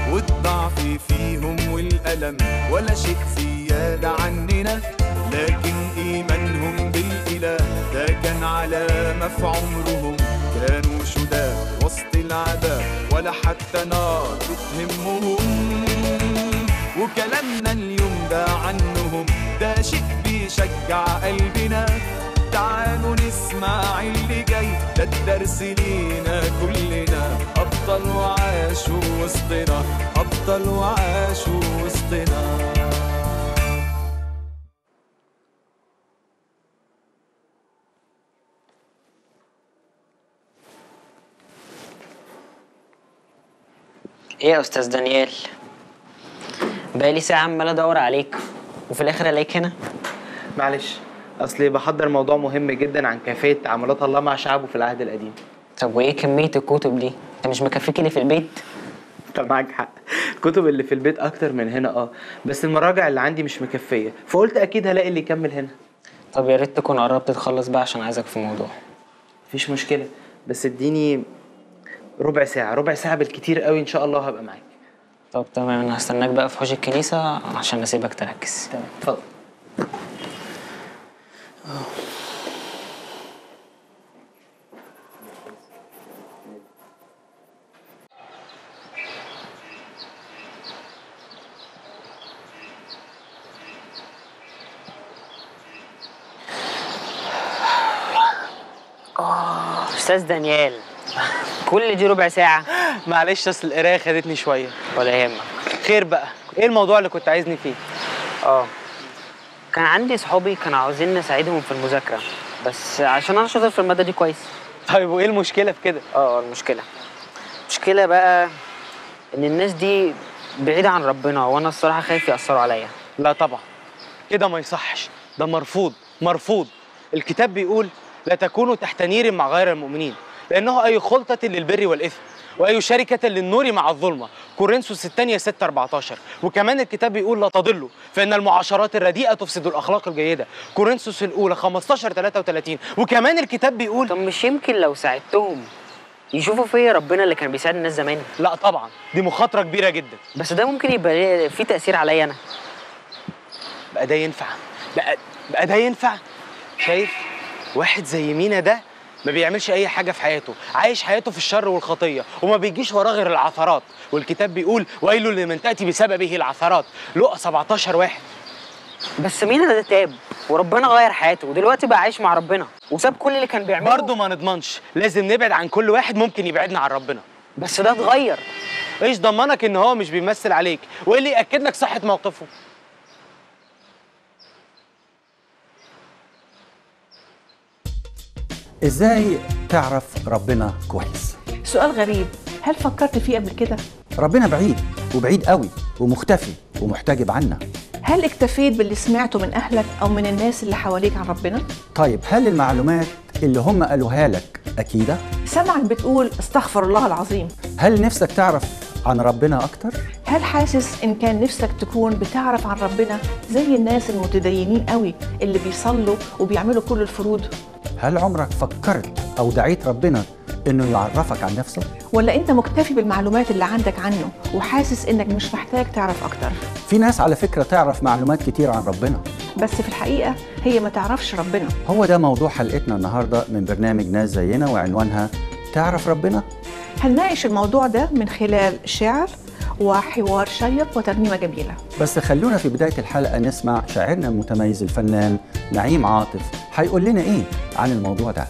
والضعف فيهم والألم ولا شيء زيادة عننا لكن إيمانهم بالإله ده كان علامة في عمرهم كانوا شداد وسط العذاب ولا حتى نار بتهمهم وكلامنا اليوم ده عنهم ده شيء بيشجع قلبنا تعالوا نسمع اللي جاي ده الدرس لينا كلنا أبطال وعاشوا وسطنا أبطال وعاشوا وسطنا ايه يا استاذ دانيال بقالي ساعة عمال ادور عليك وفي الاخر الاقيك هنا معلش اصلي بحضر موضوع مهم جدا عن كيفيه تعاملات الله مع شعبه في العهد القديم طب وايه كمية الكتب دي انت مش مكفيك اللي في البيت انت معاك حق الكتب اللي في البيت اكتر من هنا اه بس المراجع اللي عندي مش مكفيه فقلت اكيد هلاقي اللي يكمل هنا طب يا ريت تكون قربت تخلص بقى عشان عايزك في موضوع مفيش مشكله بس اديني ربع ساعه ربع ساعه بالكتير قوي ان شاء الله هبقى معاك طب تمام انا هستناك بقى في حوش الكنيسة عشان اسيبك تركز تمام اتفضل استاذ دانيال كل دي ربع ساعة معلش اصل القرايه خدتني شويه ولا يهمك خير بقى ايه الموضوع اللي كنت عايزني فيه اه كان عندي صحابي كانوا عاوزين نساعدهم في المذاكرة بس عشان انا شاطر في المادة دي كويس طيب وايه المشكله في كده اه المشكلة المشكلة بقى ان الناس دي بعيدة عن ربنا وانا الصراحة خايف يأثروا عليا لا طبعا كده ما يصحش ده مرفوض مرفوض الكتاب بيقول لا تكونوا تحت نير مع غير المؤمنين لأنه أي خلطة للبر والإثم وأي شركة للنور مع الظلمة كورنثوس الثانية 6 14 وكمان الكتاب بيقول لا تضلوا فإن المعاشرات الرديئة تفسد الأخلاق الجيدة كورنثوس الأولى 15 33 وكمان الكتاب بيقول طب مش يمكن لو ساعدتهم يشوفوا فيا ربنا اللي كان بيساعد الناس زمان لا طبعا دي مخاطرة كبيرة جدا بس ده ممكن يبقى ليه- فيه تأثير عليا انا بقى ده ينفع بقى بقى ده ينفع شايف واحد زي مينا ده ما بيعملش اي حاجه في حياته عايش حياته في الشر والخطيه وما بيجيش وراه غير العثرات والكتاب بيقول ويل لمن تاتي بسببه العثرات لقى 17 واحد بس مين ده تاب وربنا غير حياته ودلوقتي بقى عايش مع ربنا وساب كل اللي كان بيعمله برضه ما نضمنش لازم نبعد عن كل واحد ممكن يبعدنا عن ربنا بس ده اتغير ايش ضمنك ان هو مش بيمثل عليك وايه اللي ياكد لك صحه موقفه ازاي تعرف ربنا كويس سؤال غريب هل فكرت فيه قبل كده؟ ربنا بعيد وبعيد قوي ومختفي ومحتجب عنا هل اكتفيت باللي سمعته من أهلك أو من الناس اللي حواليك عن ربنا؟ طيب هل المعلومات اللي هم قالوها لك أكيدة؟ سمعك بتقول استغفر الله العظيم هل نفسك تعرف عن ربنا أكتر؟ هل حاسس إن كان نفسك تكون بتعرف عن ربنا زي الناس المتدينين قوي اللي بيصلوا وبيعملوا كل الفروض؟ هل عمرك فكرت أو دعيت ربنا إنه يعرفك عن نفسه؟ ولا أنت مكتفي بالمعلومات اللي عندك عنه وحاسس إنك مش محتاج تعرف أكتر؟ في ناس على فكرة تعرف معلومات كتير عن ربنا بس في الحقيقة هي ما تعرفش ربنا هو ده موضوع حلقتنا النهاردة من برنامج ناس زينا وعنوانها تعرف ربنا؟ هنناقش الموضوع ده من خلال شعر وحوار شيق وترنيمة جميلة بس خلونا في بداية الحلقة نسمع شاعرنا المتميز الفنان نعيم عاطف هيقول لنا إيه عن الموضوع ده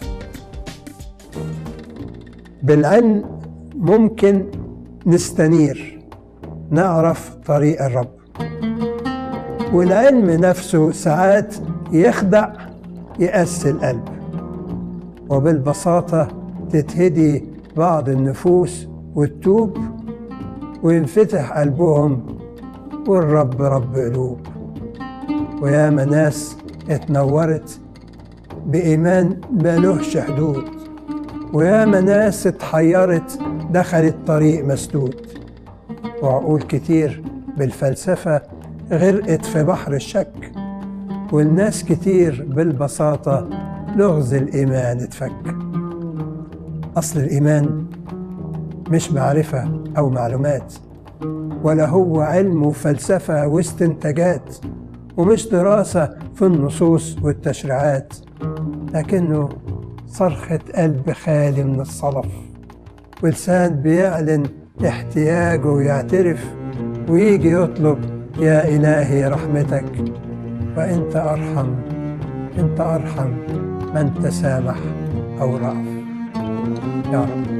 بالعلم ممكن نستنير نعرف طريق الرب والعلم نفسه ساعات يخدع يقسي القلب وبالبساطة تتهدي بعض النفوس وتتوب وينفتح قلبهم والرب رب قلوب وياما ناس اتنورت بإيمان ملوش حدود وياما ناس اتحيرت دخلت طريق مسدود وعقول كتير بالفلسفة غرقت في بحر الشك والناس كتير بالبساطة لغز الإيمان اتفك أصل الإيمان مش معرفة أو معلومات ولا هو علم وفلسفة واستنتاجات ومش دراسة في النصوص والتشريعات لكنه صرخة قلب خالي من الصلف ولسان بيعلن احتياجه ويعترف ويجي يطلب يا إلهي رحمتك وأنت أرحم أنت أرحم من تسامح أو رأف يا رب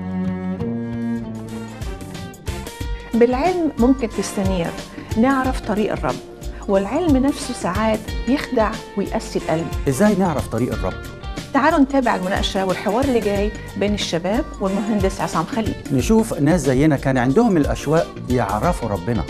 بالعلم ممكن تستنير نعرف طريق الرب والعلم نفسه ساعات يخدع ويقسي القلب ازاي نعرف طريق الرب تعالوا نتابع المناقشة والحوار اللي جاي بين الشباب والمهندس عصام خليل نشوف ناس زينا كان عندهم الاشواق يعرفوا ربنا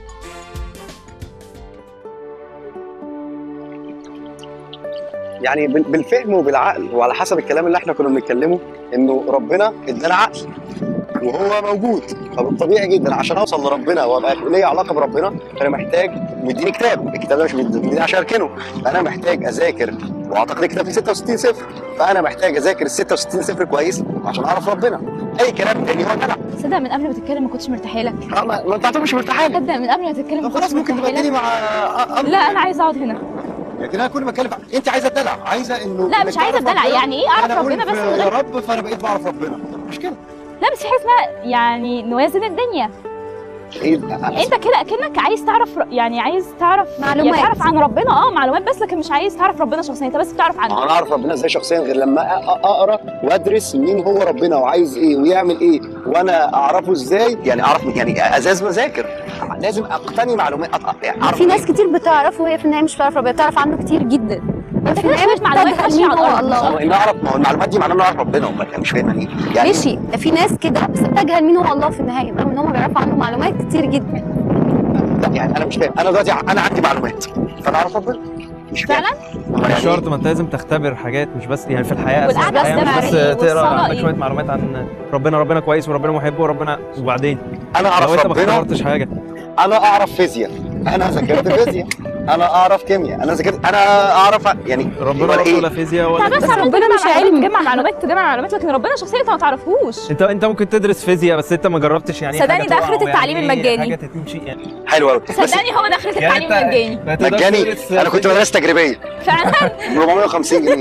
يعني بال- بالفهم وبالعقل وعلى حسب الكلام اللي احنا كنا بنتكلمه انه ربنا ادانا عقل وهو موجود فبالطبيعي جدا عشان اوصل لربنا وابقى ليا علاقه بربنا فانا محتاج مديني كتاب الكتاب ده مش مديني عشان اركنه فانا محتاج اذاكر واعتقد الكتاب فيه 66 سفر فانا محتاج اذاكر ال 66 سفر كويس عشان اعرف ربنا اي كلام تاني هو دلع تصدق من قبل ما تتكلم ما كنتش مرتاحه لك آه، ما ما انت مش مرتاح لي تصدق من قبل ما تتكلم ما طب خلاص كنتش ممكن مرتاحه تبدلي لك مع آه، آه، لا انا عايزه اقعد هنا لكن انا كل ما اتكلم انت عايزه الدلع عايزه انه لا إنك مش عايزه تعرف الدلع ربنا. يعني ايه اعرف أنا أقول ربنا بس في من يا غير رب فانا بقيت بعرف ربنا مش كده لا بس في حاجه اسمها يعني نوازن الدنيا ايه انت كده اكنك عايز تعرف ر- يعني عايز تعرف معلومات. يعني تعرف عن ربنا اه معلومات بس لكن مش عايز تعرف ربنا شخصيا انت بس بتعرف ما عنه انا اعرف ربنا ازاي شخصيا غير لما أ- أ- اقرا وادرس مين هو ربنا وعايز ايه ويعمل ايه وانا اعرفه ازاي يعني اعرف يعني ازاز بذاكر لازم اقتني معلومات أط- يعني اعرف في ناس كتير بتعرفه وهي في النهايه مش بتعرف ربنا بتعرف عنه كتير جدا انت في كده النهايه شويه معلومات بتجهل ماشيه مين على هو الارض الله هو ان اعرف ما هو المعلومات دي معناها ان اعرف ربنا امال أنا مش فاهم يعني إيه. يعني ماشي ده في ناس كده بس بتجهل مين هو الله في النهايه رغم ان هم بيعرفوا عنه معلومات كتير جدا لا يعني انا مش فاهم انا دلوقتي انا عندي معلومات فانا اعرف ربنا مش فاهم فعلا يعني مش شرط ما انت لازم تختبر حاجات مش بس يعني في الحياه أساساً والقعدة الحياه مش بس السمعية تقرا والصلاة عندك إيه؟ شويه معلومات عن ربنا ربنا كويس وربنا محب وربنا وبعدين انا لو اعرف انت ما ربنا اختبرتش حاجه انا اعرف فيزياء انا ذاكرت فيزياء انا اعرف كيمياء انا ذاكرت انا اعرف يعني ربنا ولا برضه إيه؟ ولا فيزياء ولا انت بس بس عمال ربنا تجمع مش معلومات علم. تجمع معلومات تجمع معلومات لكن ربنا شخصيا انت ما تعرفوش انت انت ممكن تدرس فيزياء بس انت ما جربتش يعني ايه صدقني حاجة ده تقع آخرة ويعني التعليم ايه المجاني. حاجه تمشي يعني حلو قوي صدقني هو دخلت التعليم انت المجاني ما تقدرش مجاني تدرس انا كنت مدرسه تجريبيه فعلا 450 جنيه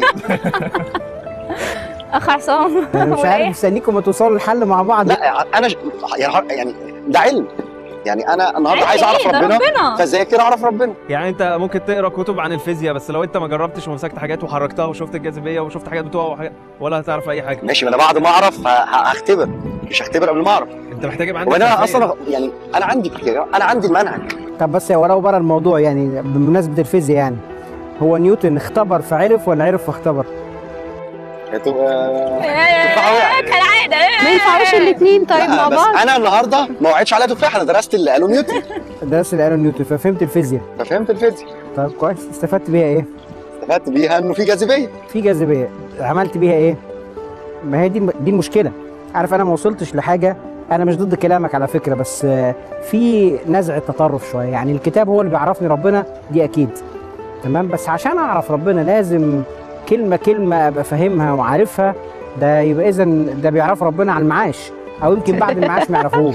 اخ عصام انا مش هو عارف إيه؟ مستنيكم ما توصلوا لحل مع بعض لا انا ج- يعني يعني ده علم يعني انا النهارده علم عايز اعرف إيه؟ ده ربنا ربنا. فذاكر اعرف ربنا يعني انت ممكن تقرا كتب عن الفيزياء بس لو انت ما جربتش ومسكت حاجات وحركتها وشفت الجاذبيه وشفت حاجات بتقع وحاجات ولا هتعرف اي حاجه ماشي ما انا بعد ما اعرف ه- ه- هختبر مش هختبر قبل ما اعرف انت محتاج يبقى عندك وانا خلفية. اصلا يعني انا عندي انا عندي المنهج طب بس ولو بره الموضوع يعني بمناسبه الفيزياء يعني هو نيوتن اختبر فعرف ولا عرف واختبر؟ هتبقى إيه، كالعاده ما ينفعوش الاثنين طيب مع لا بس بعض انا النهارده ما وعدتش عليها تفاح انا درست اللي قاله نيوتن درست اللي قاله نيوتن ففهمت الفيزياء ففهمت الفيزياء طب كويس استفدت بيها ايه؟ استفدت بيها انه في جاذبيه في جاذبيه عملت بيها ايه؟ ما هي دي الم- دي المشكله عارف انا ما وصلتش لحاجه انا مش ضد كلامك على فكره بس آه، في نزع تطرف شويه يعني الكتاب هو اللي بيعرفني ربنا دي اكيد تمام بس عشان اعرف ربنا لازم كلمه كلمه ابقى فاهمها وعارفها ده يبقى اذا ده بيعرف ربنا على المعاش او يمكن بعد المعاش ما يعرفوش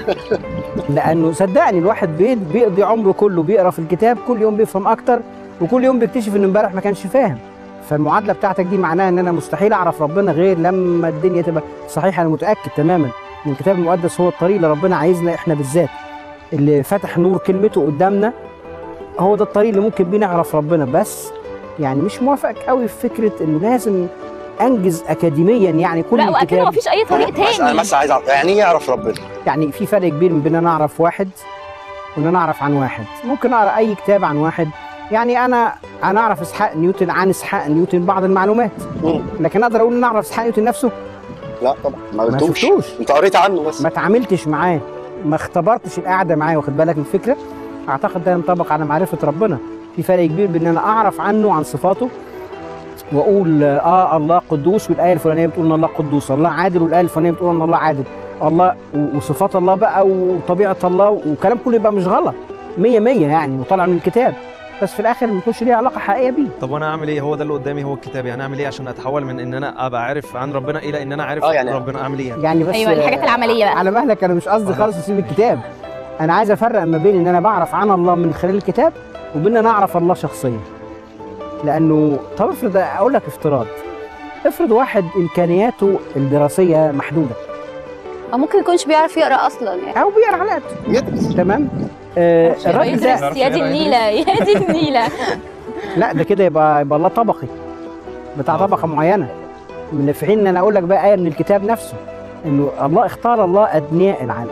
لانه صدقني الواحد بي- بيقضي عمره كله بيقرا في الكتاب كل يوم بيفهم اكتر وكل يوم بيكتشف ان امبارح ما كانش فاهم فالمعادله بتاعتك دي معناها ان انا مستحيل اعرف ربنا غير لما الدنيا تبقى صحيح انا متاكد تماما ان الكتاب المقدس هو الطريق اللي ربنا عايزنا احنا بالذات اللي فتح نور كلمته قدامنا هو ده الطريق اللي ممكن بيه نعرف ربنا بس يعني مش موافقك قوي في فكره انه لازم انجز اكاديميا يعني كل لا واكيد الكتاب مفيش اي طريق بس انا تاني بس عايز اعرف يعني ايه يعرف ربنا يعني في فرق كبير بين ان انا اعرف واحد وان انا اعرف عن واحد ممكن اقرا اي كتاب عن واحد يعني انا انا اعرف اسحاق نيوتن عن اسحاق نيوتن بعض المعلومات مم. لكن اقدر اقول ان اعرف اسحاق نيوتن نفسه لا طبعا ما ما قلتوش شفتوش انت قريت عنه بس ما اتعاملتش معاه ما اختبرتش القعده معاه واخد بالك من الفكره اعتقد ده ينطبق على معرفه ربنا في فرق كبير بين ان انا اعرف عنه عن صفاته واقول اه الله قدوس والايه الفلانيه بتقول ان الله قدوس الله عادل والايه الفلانيه بتقول ان الله عادل الله و- وصفات الله بقى وطبيعه الله وكلام كله يبقى مش غلط مية مية يعني وطالع من الكتاب بس في الاخر ما يكونش ليها علاقه حقيقيه بيه طب وانا اعمل ايه هو ده اللي قدامي هو الكتاب يعني اعمل ايه عشان اتحول من ان انا ابقى عارف عن ربنا الى ان انا عارف آه، يعني- ربنا اعمل ايه يعني, يعني بس أيوة، الحاجات العملية بقى. على مهلك انا مش قصدي خالص اسيب الكتاب انا عايز افرق ما بين ان انا بعرف عن الله من خلال الكتاب وبين ان انا اعرف الله شخصيا لانه طب افرض اقول لك افتراض افرض واحد امكانياته الدراسيه محدوده او ممكن يكونش بيعرف يقرا اصلا يعني او بيقرا على قد يدرس تمام آه الراجل يدرس ده يا دي النيله يا دي النيله لا ده كده يبقى يبقى الله طبقي بتاع طبقه معينه من في حين ان انا اقول لك بقى ايه من الكتاب نفسه انه الله اختار الله ادنياء العالم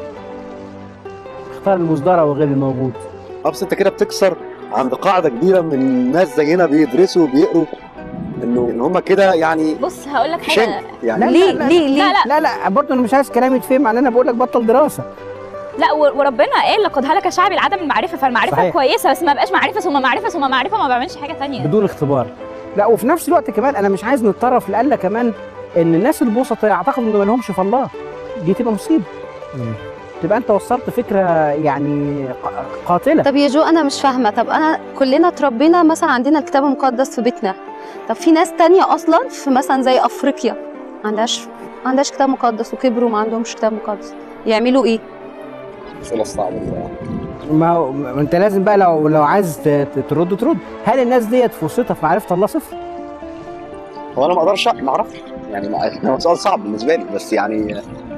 اختار المصدر وغير الموجود بس انت كده بتكسر عند قاعده كبيره من ناس زينا بيدرسوا وبيقروا انه ان هم كده يعني بص هقول لك شنك حاجه يعني ليه ليه ليه لا، لا. لا لا برضه انا مش عايز كلامي يتفهم معناه انا بقول لك بطل دراسه لا و- وربنا قال لقد هلك شعبي العدم المعرفه فالمعرفه صحيح. كويسه بس ما بقاش معرفه ثم معرفه ثم معرفه ما بعملش حاجه تانية بدون اختبار لا وفي نفس الوقت كمان انا مش عايز نتطرف لألا كمان ان الناس البسطاء يعتقدوا ان ما لهمش في الله دي تبقى مصيبه تبقى انت وصلت فكره يعني ق- قاتله طب يا جو انا مش فاهمه طب انا كلنا اتربينا مثلا عندنا الكتاب المقدس في بيتنا طب في ناس تانية اصلا في مثلا زي افريقيا ما عندهاش ما عندهاش كتاب مقدس وكبروا ما عندهمش كتاب مقدس يعملوا ايه الاسئله الصعبه دي ما هو ما انت لازم بقى لو لو عايز ت- ت- ترد ترد هل الناس ديت فرصتها في معرفه الله صفر؟ هو انا ما اقدرش ما اعرفش يعني ما- هو سؤال صعب بالنسبه لي بس يعني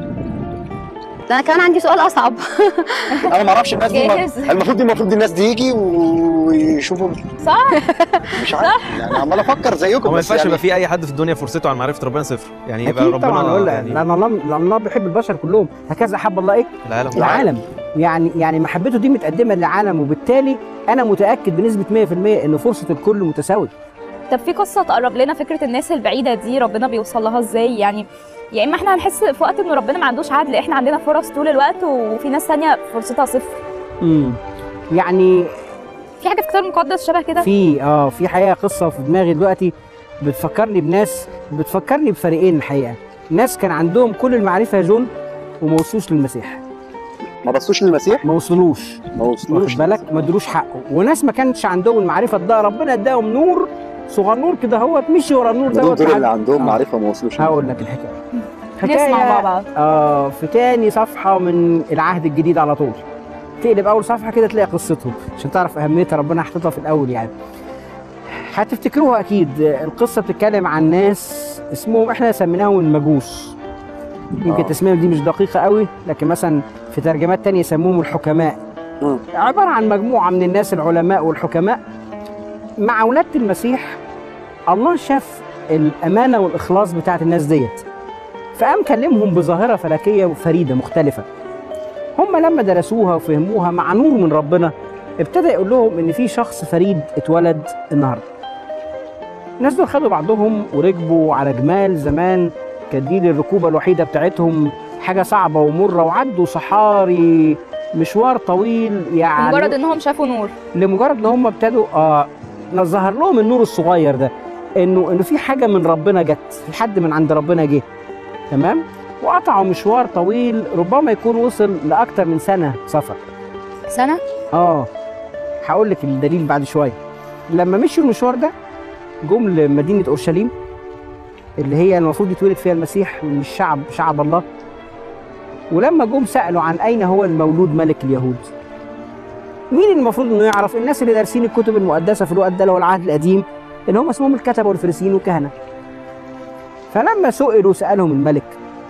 ده انا كمان عندي سؤال اصعب انا ما اعرفش الناس دي جاهز. المفروض دي المفروض الناس دي يجي ويشوفوا صح مش عارف يعني عمال افكر زيكم هو ما بس ينفعش يعني يبقى في اي حد في الدنيا فرصته عن معرفه ربنا صفر يعني يبقى اكيد ربنا طبعا اقول لك يعني لان الله لان الله بيحب البشر كلهم هكذا حب الله ايه؟ العالم العالم يعني يعني محبته دي متقدمه للعالم وبالتالي انا متاكد بنسبه 100% ان فرصه الكل متساويه طب في قصه تقرب لنا فكره الناس البعيده دي ربنا بيوصل لها ازاي يعني يا اما احنا هنحس في وقت ان ربنا ما عندوش عدل احنا عندنا فرص طول الوقت وفي ناس ثانيه فرصتها صفر امم يعني في حاجه في الكتاب المقدس شبه كده في اه في حقيقه قصه في دماغي دلوقتي بتفكرني بناس بتفكرني بفريقين الحقيقه ناس كان عندهم كل المعرفه يا جون وما وصلوش للمسيح ما بصوش للمسيح ما وصلوش ما وصلوش واخد بالك ما ادروش حقه وناس ما كانش عندهم المعرفه ده ربنا اداهم نور صغنور كده هو مشي ورا النور دول دوت دول لحد- اللي عندهم آه. معرفه ما وصلوش هقول لك الحكايه نسمع مع بعض اه في تاني صفحه من العهد الجديد على طول تقلب اول صفحه كده تلاقي قصتهم عشان تعرف اهميتها ربنا حاططها في الاول يعني هتفتكروها اكيد القصه بتتكلم عن ناس اسمهم احنا سميناهم المجوس يمكن آه. تسميهم دي مش دقيقه قوي لكن مثلا في ترجمات تانية يسموهم الحكماء مم. عباره عن مجموعه من الناس العلماء والحكماء مع ولاده المسيح الله شاف الامانه والاخلاص بتاعت الناس ديت فقام كلمهم بظاهره فلكيه فريده مختلفه هم لما درسوها وفهموها مع نور من ربنا ابتدى يقول لهم ان في شخص فريد اتولد النهارده الناس دول خدوا بعضهم وركبوا على جمال زمان كانت دي الركوبه الوحيده بتاعتهم حاجه صعبه ومره وعدوا صحاري مشوار طويل يعني مجرد انهم شافوا نور لمجرد ان هم ابتدوا اه ظهر لهم النور الصغير ده انه انه في حاجه من ربنا جت في حد من عند ربنا جه تمام وقطعوا مشوار طويل ربما يكون وصل لاكتر من سنه سفر سنه اه هقول لك الدليل بعد شويه لما مشوا المشوار ده جم لمدينه اورشليم اللي هي المفروض يتولد فيها المسيح من الشعب شعب الله ولما جم سالوا عن اين هو المولود ملك اليهود مين اللي المفروض انه يعرف الناس اللي دارسين الكتب المقدسه في الوقت ده اللي هو العهد القديم اللي هم اسمهم الكتبه والفريسيين والكهنه فلما سئلوا سالهم الملك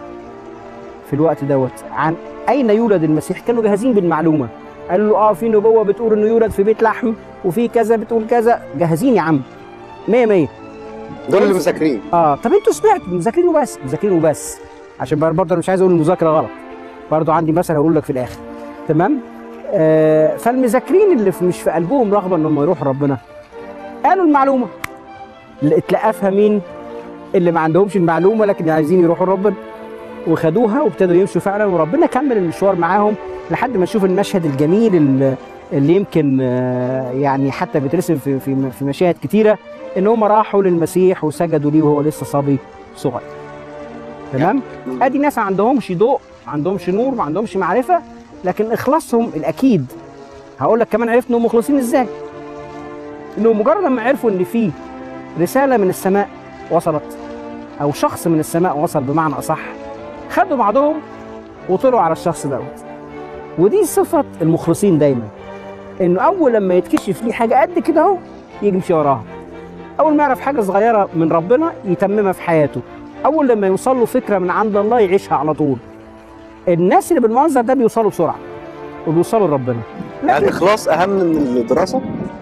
في الوقت دوت عن اين يولد المسيح كانوا جاهزين بالمعلومه قالوا له اه في نبوه بتقول انه يولد في بيت لحم وفي كذا بتقول كذا جاهزين يا عم 100 100 دول اللي مذاكرين اه طب انتوا سمعتوا مذاكرين وبس مذاكرين وبس عشان بر- برضه انا مش عايز اقول المذاكره غلط برضه عندي مثل هقول لك في الاخر تمام آه فالمذاكرين اللي في مش في قلبهم رغبه انهم يروحوا ربنا قالوا المعلومه اللي اتلقفها مين اللي ما عندهمش المعلومه لكن عايزين يروحوا ربنا وخدوها وابتدوا يمشوا فعلا وربنا كمل المشوار معاهم لحد ما نشوف المشهد الجميل اللي- اللي يمكن آه، يعني حتى بيترسم في في في مشاهد كتيره ان هم راحوا للمسيح وسجدوا ليه وهو لسه صبي صغير تمام ادي ناس ما عندهمش ضوء ما عندهمش نور ما عندهمش معرفه لكن اخلاصهم الاكيد هقول لك كمان عرفت انهم مخلصين ازاي انه مجرد ما عرفوا ان في رساله من السماء وصلت او شخص من السماء وصل بمعنى اصح خدوا بعضهم وطلعوا على الشخص دوت ودي صفه المخلصين دايما انه اول لما يتكشف ليه حاجه قد كده اهو يمشي وراها اول ما يعرف حاجه صغيره من ربنا يتممها في حياته اول لما يوصل له فكره من عند الله يعيشها على طول الناس اللي بالمنظر ده بيوصلوا بسرعه وبيوصلوا لربنا يعني الاخلاص اهم من الدراسه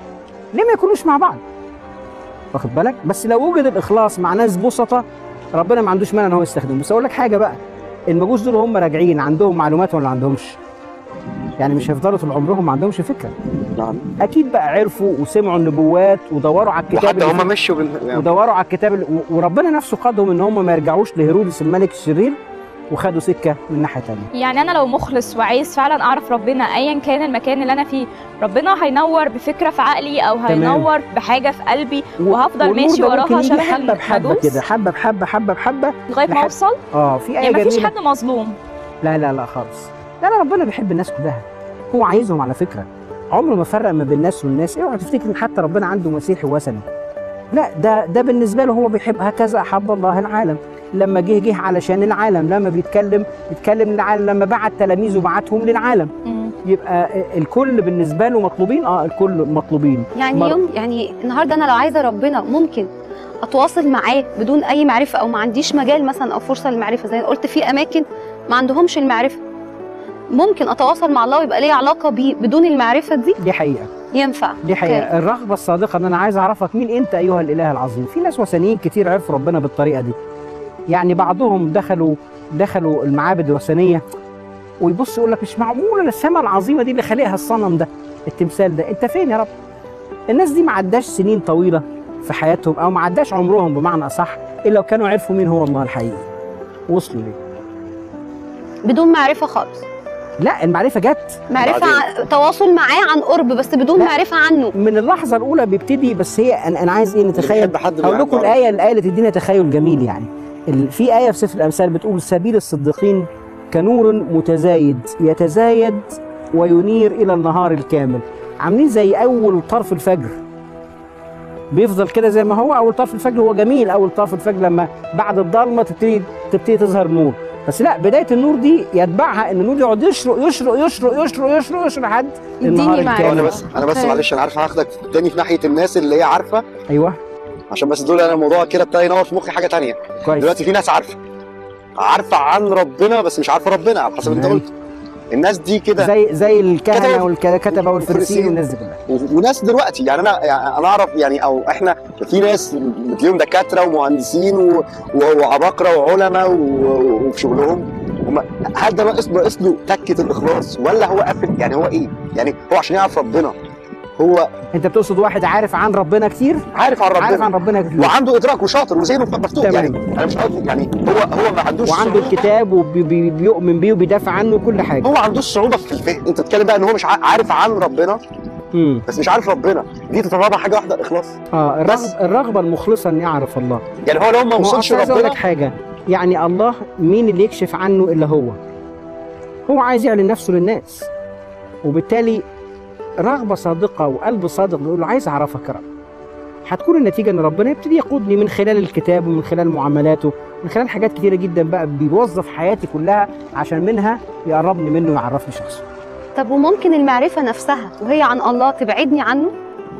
ليه ما يكونوش مع بعض واخد بالك بس لو وجد الاخلاص مع ناس بسطة ربنا ما عندوش مانع ان هو يستخدمه بس اقول لك حاجه بقى المجوس دول هم راجعين عندهم معلومات ولا ما عندهمش يعني مش هيفضلوا طول عمرهم ما عندهمش فكره نعم اكيد بقى عرفوا وسمعوا النبوات ودوروا على الكتاب وحتى اللي هم فيه- مشوا بال... ودوروا على الكتاب اللي- و- وربنا نفسه قادهم ان هم ما يرجعوش لهيرودس الملك الشرير وخدوا سكه من ناحيه ثانيه يعني انا لو مخلص وعايز فعلا اعرف ربنا ايا كان المكان اللي انا فيه ربنا هينور بفكره في عقلي او تمام. هينور بحاجه في قلبي وهفضل والنور ماشي ده ممكن وراها يجي شبه حبه بحبه المجوس كده حبه بحبه حبه بحبه لغايه ما لحد- اوصل اه في ايه يعني مفيش جميلة. حد مظلوم لا لا لا خالص لا لا ربنا بيحب الناس كلها هو عايزهم على فكره عمره ما فرق ما بين الناس والناس اوعى تفتكر ان حتى ربنا عنده مسيحي وثني لا ده ده بالنسبه له هو بيحب هكذا احب الله العالم لما جه جه علشان العالم لما بيتكلم بيتكلم للعالم لما بعت تلاميذه بعتهم للعالم يبقى الكل بالنسبه له مطلوبين اه الكل مطلوبين يعني مر- يوم يعني النهارده انا لو عايزه ربنا ممكن اتواصل معاه بدون اي معرفه او ما عنديش مجال مثلا او فرصه للمعرفه زي ما قلت في اماكن ما عندهمش المعرفه ممكن اتواصل مع الله ويبقى لي علاقه بيه بدون المعرفه دي دي حقيقه ينفع دي حقيقة الرغبة الصادقة ان انا عايز اعرفك مين انت ايها الاله العظيم في ناس وثنيين كتير عرفوا ربنا بالطريقة دي يعني بعضهم دخلوا دخلوا المعابد الوثنية ويبص يقول لك مش معقولة السماء العظيمة دي اللي خالقها الصنم ده التمثال ده انت فين يا رب الناس دي ما عداش سنين طويلة في حياتهم او ما عداش عمرهم بمعنى اصح الا لو كانوا عرفوا مين هو الله الحقيقي وصلوا ليه بدون معرفه خالص لا المعرفة جت معرفه ع... تواصل معاه عن قرب بس بدون لا. معرفه عنه من اللحظه الاولى بيبتدي بس هي انا, أنا عايز ايه نتخيل بيحب حد هقول لكم بيعرف. الايه الايه اللي تدينا تخيل جميل يعني ال- في ايه في سفر الامثال بتقول سبيل الصديقين كنور متزايد يتزايد وينير الى النهار الكامل عاملين زي اول طرف الفجر بيفضل كده زي ما هو اول طرف الفجر هو جميل اول طرف الفجر لما بعد الضلمه تبتدي تبتدي تظهر نور بس لا بدايه النور دي يتبعها ان النور يقعد يشرق يشرق يشرق يشرق يشرق يشرق لحد النهار يديني معرفة. الكامل انا بس انا بس أوكي. معلش انا عارف هاخدك تاني في ناحيه الناس اللي هي عارفه ايوه عشان بس دول انا الموضوع كده ابتدى ينور في مخي حاجه تانية كويس دلوقتي في ناس عارفه عارفه عن ربنا بس مش عارفه ربنا على حسب انت تمام. قلت الناس دي كده زي زي الكهنه كتبوا- والكتبه والفريسيين والفريسيين. والناس دي كلها و- وناس دلوقتي يعني انا يعني انا اعرف يعني او احنا في ناس بتلاقيهم دكاتره ومهندسين و- و- وعباقره وعلماء و- وفي شغلهم هم هل ده ناقص ناقص له تكه الاخلاص ولا هو قافل يعني هو ايه؟ يعني هو عشان يعرف ربنا هو انت بتقصد واحد عارف عن ربنا كتير عارف عن ربنا عارف عن ربنا كتير وعنده ادراك وشاطر وذهنه مفتوح تمام. يعني انا مش قصدي يعني هو هو ما عندوش وعنده صعوبة- الكتاب وبيؤمن بيه وبيدافع عنه وكل حاجه هو ما عندوش صعوبه في الفهم انت بتتكلم بقى ان هو مش ع- عارف عن ربنا امم بس مش عارف ربنا دي تتطلب حاجه واحده الاخلاص اه بس. الرغب الرغبه المخلصه ان يعرف الله يعني هو لو ما ما هو وصلش أصل عايز اقول ربنا لك حاجه يعني الله مين اللي يكشف عنه الا هو هو عايز يعلن نفسه للناس وبالتالي رغبه صادقه وقلب صادق بيقول له عايز اعرفك يا رب هتكون النتيجه ان ربنا يبتدي يقودني من خلال الكتاب ومن خلال معاملاته من خلال حاجات كتيره جدا بقى بيوظف حياتي كلها عشان منها يقربني منه ويعرفني شخصه طب وممكن المعرفه نفسها وهي عن الله تبعدني عنه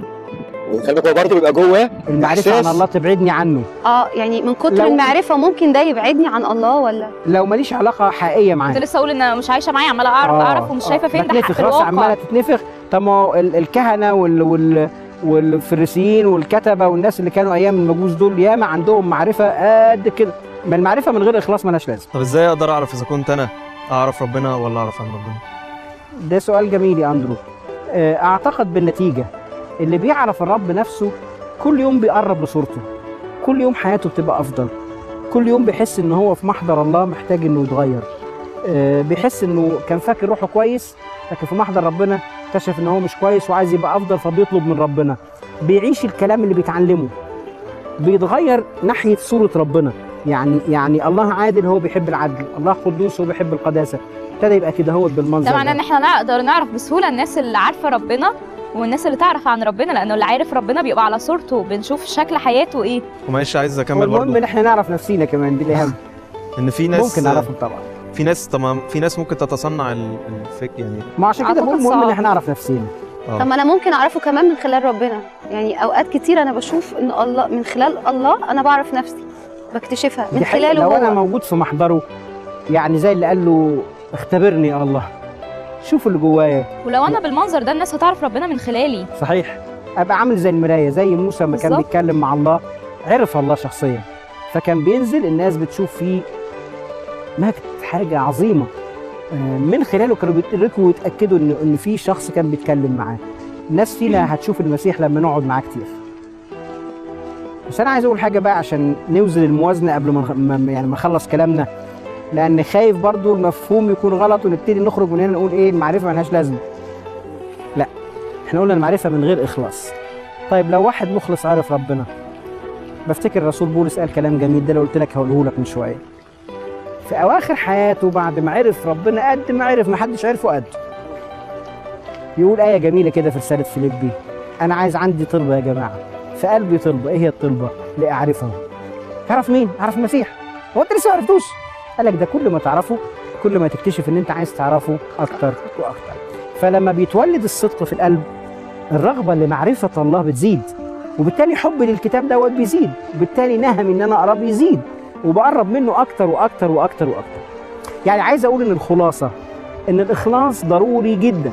خلي بالك هو برضه بيبقى جواه المعرفه عن إحساس. الله تبعدني عنه اه يعني من كتر لو- المعرفه ممكن ده يبعدني عن الله ولا لو ماليش علاقه حقيقيه معاه كنت لسه اقول ان انا مش عايشه معاه عماله اعرف آه، اعرف ومش آه، شايفه فين ده حق بتنفخ راسي عماله الواقع تتنفخ طب ما هو ال- الكهنه وال وال والفريسيين والكتبه والناس اللي كانوا ايام المجوس دول ياما عندهم معرفه قد كده ما المعرفه من غير اخلاص مالهاش لازمه طب ازاي اقدر اعرف اذا كنت انا اعرف ربنا ولا اعرف عن ربنا ده سؤال جميل يا اندرو آه، اعتقد بالنتيجه اللي بيعرف الرب نفسه كل يوم بيقرب لصورته كل يوم حياته بتبقى افضل كل يوم بيحس ان هو في محضر الله محتاج انه يتغير آه، بيحس انه كان فاكر روحه كويس لكن في محضر ربنا اكتشف ان هو مش كويس وعايز يبقى افضل فبيطلب من ربنا بيعيش الكلام اللي بيتعلمه بيتغير ناحيه صوره ربنا يعني يعني الله عادل هو بيحب العدل الله قدوس هو بيحب القداسه ابتدى يبقى كده هو بالمنظر ده معناه ده. ان احنا نقدر نعرف بسهوله الناس اللي عارفه ربنا والناس اللي تعرف عن ربنا لانه اللي عارف ربنا بيبقى على صورته بنشوف شكل حياته ايه ومعلش عايز اكمل والمهم برضه ان احنا نعرف نفسينا كمان دي الاهم ان في ناس ممكن نعرفهم طبعا في ناس تمام في ناس ممكن تتصنع ال- الفك يعني ما عشان كده بقول المهم ان احنا نعرف نفسينا طب ما انا ممكن اعرفه كمان من خلال ربنا يعني اوقات كتير انا بشوف ان الله من خلال الله انا بعرف نفسي بكتشفها من دي حقيقة خلاله لو انا هو موجود في محضره يعني زي اللي قال له اختبرني يا الله شوف اللي جوايا ولو انا بالمنظر ده الناس هتعرف ربنا من خلالي صحيح ابقى عامل زي المرايه زي موسى لما كان بالظبط. بيتكلم مع الله عرف الله شخصيا فكان بينزل الناس بتشوف فيه مجد حاجه عظيمه آه، من خلاله كانوا بيدركوا ويتاكدوا ان ان في شخص كان بيتكلم معاه الناس فينا هتشوف المسيح لما نقعد معاه كتير بس انا عايز اقول حاجه بقى عشان نوزن الموازنه قبل ما نخ- ما- يعني ما نخلص كلامنا لان خايف برضو المفهوم يكون غلط ونبتدي نخرج من هنا نقول ايه المعرفه ملهاش لازمه لا احنا قلنا المعرفه من غير اخلاص طيب لو واحد مخلص عارف ربنا بفتكر الرسول بولس قال كلام جميل ده اللي قلت لك هقوله لك من شويه في اواخر حياته بعد ما عرف ربنا قد ما عرف ما حدش عرفه قد يقول ايه جميله كده في رساله فيليبي انا عايز عندي طلبه يا جماعه في قلبي طلبه ايه هي الطلبه لاعرفه تعرف مين اعرف المسيح هو انت لسه ما عرفتوش قال لك ده كل ما تعرفه كل ما تكتشف ان انت عايز تعرفه اكتر واكتر فلما بيتولد الصدق في القلب الرغبه لمعرفه الله بتزيد وبالتالي حبي للكتاب دوت بيزيد وبالتالي نهم ان انا اقراه بيزيد وبقرب منه اكتر واكتر واكتر واكتر يعني عايز اقول ان الخلاصه ان الاخلاص ضروري جدا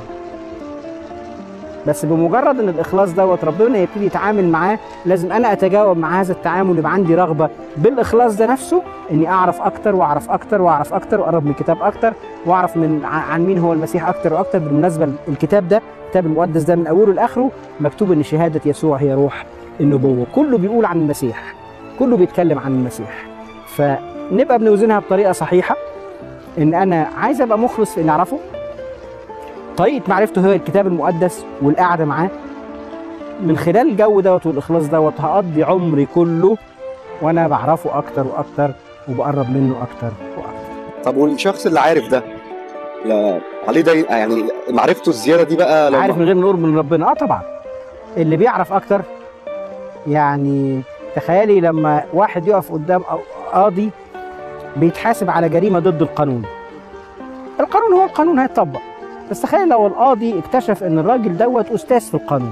بس بمجرد ان الاخلاص دوت ربنا يبتدي يتعامل معاه لازم انا اتجاوب مع هذا التعامل يبقى عندي رغبه بالاخلاص ده نفسه اني اعرف اكتر واعرف اكتر واعرف اكتر واقرب من الكتاب اكتر واعرف من ع- عن مين هو المسيح اكتر واكتر بالمناسبه الكتاب ده الكتاب المقدس ده من اوله لاخره مكتوب ان شهاده يسوع هي روح النبوه كله بيقول عن المسيح كله بيتكلم عن المسيح فنبقى بنوزنها بطريقه صحيحه ان انا عايز ابقى مخلص في اني اعرفه طريقه معرفته هي الكتاب المقدس والقعده معاه من خلال الجو دوت والاخلاص دوت هقضي عمري كله وانا بعرفه اكتر واكتر وبقرب منه اكتر طب والشخص اللي عارف ده لا عليه ده يعني معرفته الزياده دي بقى لو عارف من غير نور من ربنا اه طبعا اللي بيعرف اكتر يعني تخيلي لما واحد يقف قدام أو- قاضي بيتحاسب على جريمه ضد القانون القانون هو القانون هيتطبق بس تخيل لو القاضي اكتشف ان الراجل دوت استاذ في القانون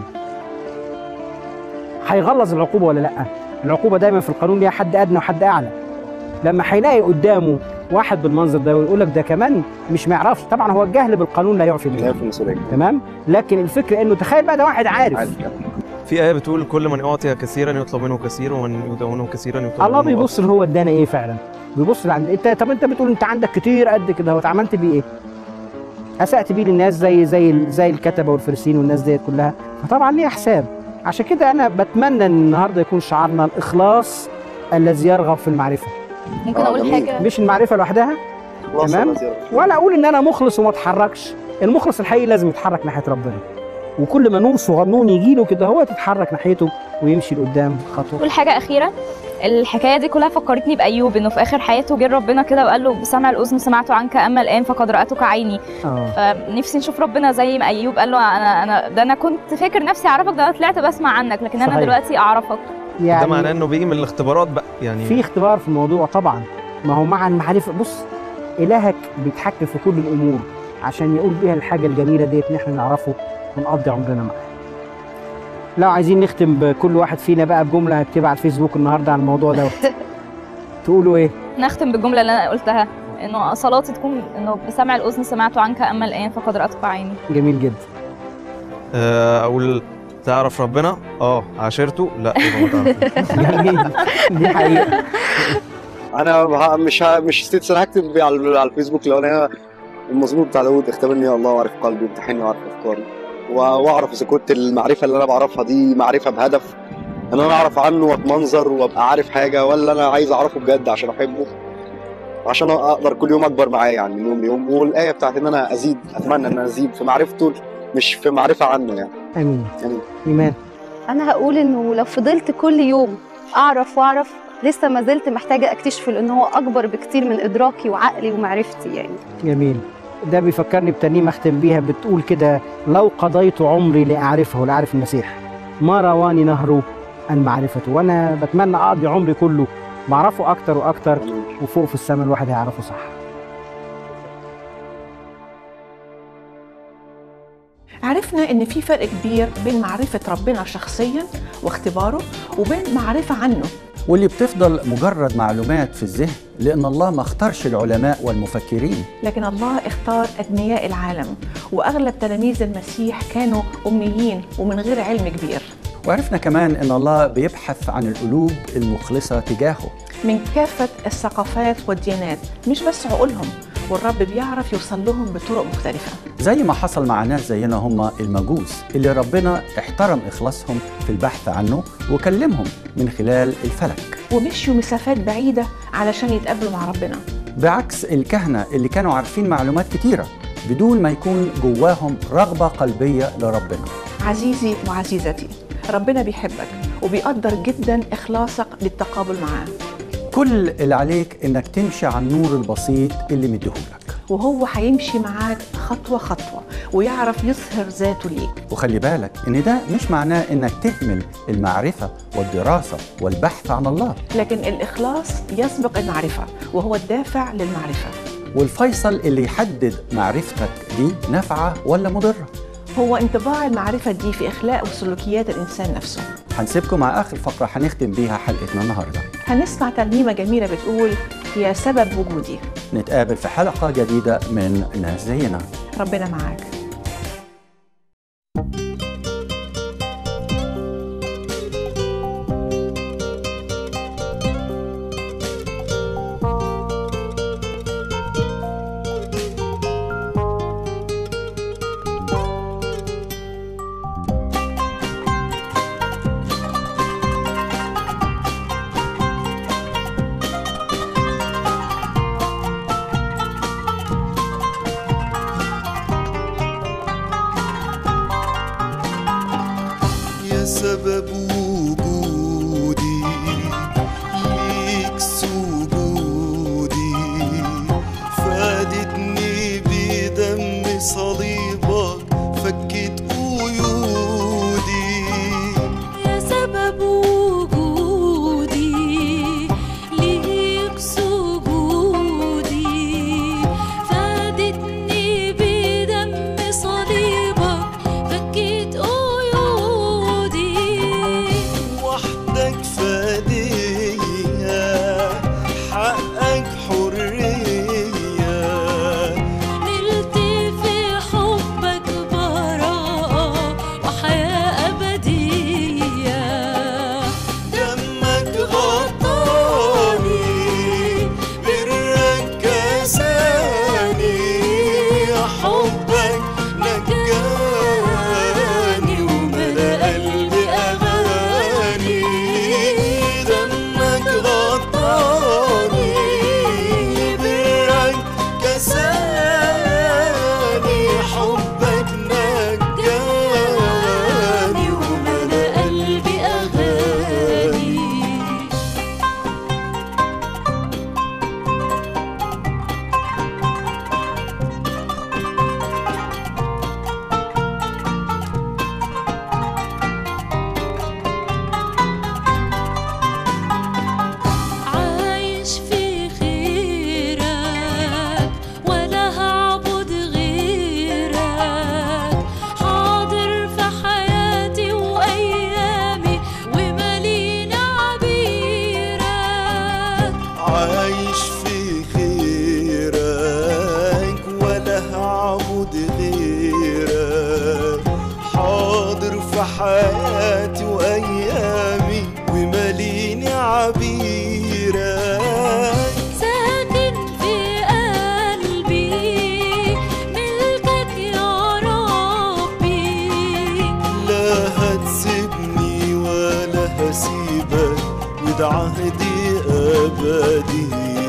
هيغلظ العقوبه ولا لا العقوبه دايما في القانون ليها حد ادنى وحد اعلى لما هيلاقي قدامه واحد بالمنظر ده ويقول لك ده كمان مش ما يعرفش طبعا هو الجهل بالقانون لا يعفي لا منه في المسؤوليه تمام لكن الفكره انه تخيل بقى ده واحد عارف في آية بتقول كل من أعطي كثيرا يطلب منه كثير ومن يدونه كثيرا يطلب الله منه بيبص اللي هو ادانا ايه فعلا بيبص لعند انت طب انت بتقول انت عندك كتير قد كده هو عملت بيه ايه اسأت بيه للناس زي زي زي الكتبه والفرسين والناس ديت كلها فطبعا ليها حساب عشان كده انا بتمنى ان النهارده يكون شعارنا الاخلاص الذي يرغب في المعرفه ممكن اقول حاجه مش المعرفه لوحدها تمام ولا اقول ان انا مخلص وما اتحركش المخلص الحقيقي لازم يتحرك ناحيه ربنا وكل ما نور صغنون يجي له كده هو تتحرك ناحيته ويمشي لقدام خطوه اقول حاجه اخيره الحكايه دي كلها فكرتني بايوب انه في اخر حياته جه ربنا كده وقال له بسمع الاذن سمعت عنك اما الان فقد راتك عيني اه فنفسي نشوف ربنا زي ما ايوب قال له انا انا ده انا كنت فاكر نفسي اعرفك ده أنا طلعت بسمع عنك لكن انا صحيح. دلوقتي اعرفك ده معناه انه بيجي من الاختبارات بقى يعني في اختبار في الموضوع طبعا ما هو مع المعرفه بص الهك بيتحكم في كل الامور عشان يقول بيها الحاجه الجميله ديت ان احنا نعرفه ونقضي عمرنا معاه لو عايزين نختم بكل واحد فينا بقى بجمله هكتبها على الفيسبوك النهارده على الموضوع دوت تقولوا ايه نختم بالجمله اللي انا قلتها انه صلاتي تكون انه بسمع الاذن سمعت عنك اما الان فقد راتك عيني جميل جدا آه، اقول تعرف ربنا اه عاشرته لا يبقى ما تعرفوش جميل دي حقيقه انا ه- مش ه- مش ستيتس انا هكتب على على الفيسبوك لو انا المزمور بتاع داوود اختبرني يا الله واعرف قلبي امتحني واعرف افكاري و- واعرف اذا كنت المعرفه اللي انا بعرفها دي معرفه بهدف ان انا اعرف عنه واتمنظر وابقى عارف حاجه ولا انا عايز اعرفه بجد عشان احبه عشان اقدر كل يوم اكبر معاه يعني من يوم ليوم والايه بتاعت ان انا ازيد اتمنى ان انا ازيد في معرفته مش في معرفه عنه يعني امين يعني ايمان انا هقول انه لو فضلت كل يوم اعرف واعرف لسه ما زلت محتاجه اكتشفه لان هو اكبر بكتير من ادراكي وعقلي ومعرفتي يعني جميل ده بيفكرني بترنيمه اختم بيها بتقول كده لو قضيت عمري لاعرفه لاعرف المسيح ما رواني نهره عن معرفته وانا بتمنى اقضي عمري كله بعرفه اكتر واكتر وفوق في السماء الواحد هيعرفه صح عرفنا ان في فرق كبير بين معرفه ربنا شخصيا واختباره وبين معرفه عنه واللي بتفضل مجرد معلومات في الذهن لأن الله ما اختارش العلماء والمفكرين لكن الله اختار اغنياء العالم واغلب تلاميذ المسيح كانوا اميين ومن غير علم كبير وعرفنا كمان أن الله بيبحث عن القلوب المخلصة تجاهه من كافه الثقافات والديانات مش بس عقولهم والرب بيعرف يوصل لهم بطرق مختلفه زي ما حصل مع ناس زينا هم المجوس اللي ربنا احترم إخلاصهم في البحث عنه وكلمهم من خلال الفلك ومشيوا مسافات بعيده علشان يتقابلوا مع ربنا بعكس الكهنة اللي كانوا عارفين معلومات كتيرة بدون ما يكون جواهم رغبة قلبية لربنا عزيزي وعزيزتي ربنا بيحبك وبيقدر جدا اخلاصك للتقابل معاه كل اللي عليك انك تمشي على النور البسيط اللي مديهولك وهو هيمشي معاك خطوه خطوه ويعرف يظهر ذاته ليك وخلي بالك ان ده مش معناه انك تهمل المعرفة والدراسة والبحث عن الله لكن الاخلاص يسبق المعرفه وهو الدافع للمعرفه والفيصل اللي يحدد معرفتك دي نافعة ولا مضرة هو انطباع المعرفه دي في اخلاق وسلوكيات الانسان نفسه هنسيبكم مع آخر فقرة هنختم بيها حلقتنا النهاردة هنسمع ترنيمه جميله بتقول يا سبب وجودي نتقابل في حلقة جديدة من ناس زينا ربنا معاك يا سبب وجودي ليك سجودي فادتني بدم صليبك فكت قيودي يا سبب وجودي ليك سجودي فادتني بدم صليبك فكيت قيودي وحدك فدية حقك حرية نلت في حبك براءة وحياة أبدية دمك غطاني برك كساني حبك نجاني وملا قلبي أغاني دمك غطاني برك كساني حبك نجاني وملا قلبي أغاني عايش في خيرك ولا هعبد غيرك حاضر في حياتي وأيامي ومالينا عبيرك عايش في خيرك ولا هعبد غيرك حاضر في حياتي وايامي وماليني عبيرك ساكن في قلبي ملكك يا ربي لا هتسيبني ولا هسيبك وده عهدي ابدي